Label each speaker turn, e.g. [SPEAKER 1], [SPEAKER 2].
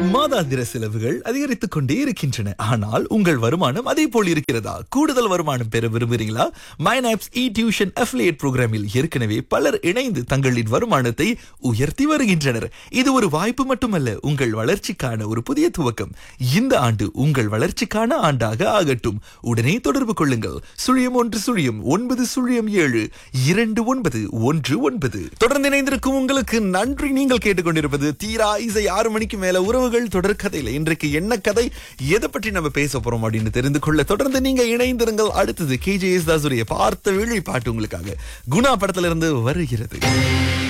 [SPEAKER 1] மாதாந்திர செலவுகள் அதிகரித்துக் கொண்டே இருக்கின்றன ஆனால் உங்கள் வருமானம் அதே போல் இருக்கிறதா கூடுதல் வருமானம் பெற விரும்புகிறீங்களா மைனாப்ஸ் இ டியூஷன் அஃபிலியேட் புரோகிராமில் ஏற்கனவே பலர் இணைந்து தங்களின் வருமானத்தை உயர்த்தி வருகின்றனர் இது ஒரு வாய்ப்பு மட்டுமல்ல உங்கள் வளர்ச்சிக்கான ஒரு புதிய துவக்கம் இந்த ஆண்டு உங்கள் வளர்ச்சிக்கான ஆண்டாக ஆகட்டும் உடனே தொடர்பு கொள்ளுங்கள் சுழியம் ஒன்று சுழியம் ஒன்பது சுழியம் ஏழு இரண்டு ஒன்பது ஒன்று ஒன்பது தொடர்ந்து இணைந்திருக்கும் உங்களுக்கு நன்றி நீங்கள் கேட்டுக்கொண்டிருப்பது தீரா இசை ஆறு மணிக்கு மேல உறவுகள் தொடர் கதையில இன்றைக்கு என்ன கதை எதை பற்றி நம்ம பேச போறோம் அப்படின்னு தெரிந்து கொள்ள தொடர்ந்து நீங்க இணைந்திருங்கள் அடுத்தது கே ஜே எஸ் தாசுடைய பார்த்த வேலை பாட்டு உங்களுக்காக குணா படத்துல இருந்து வருகிறது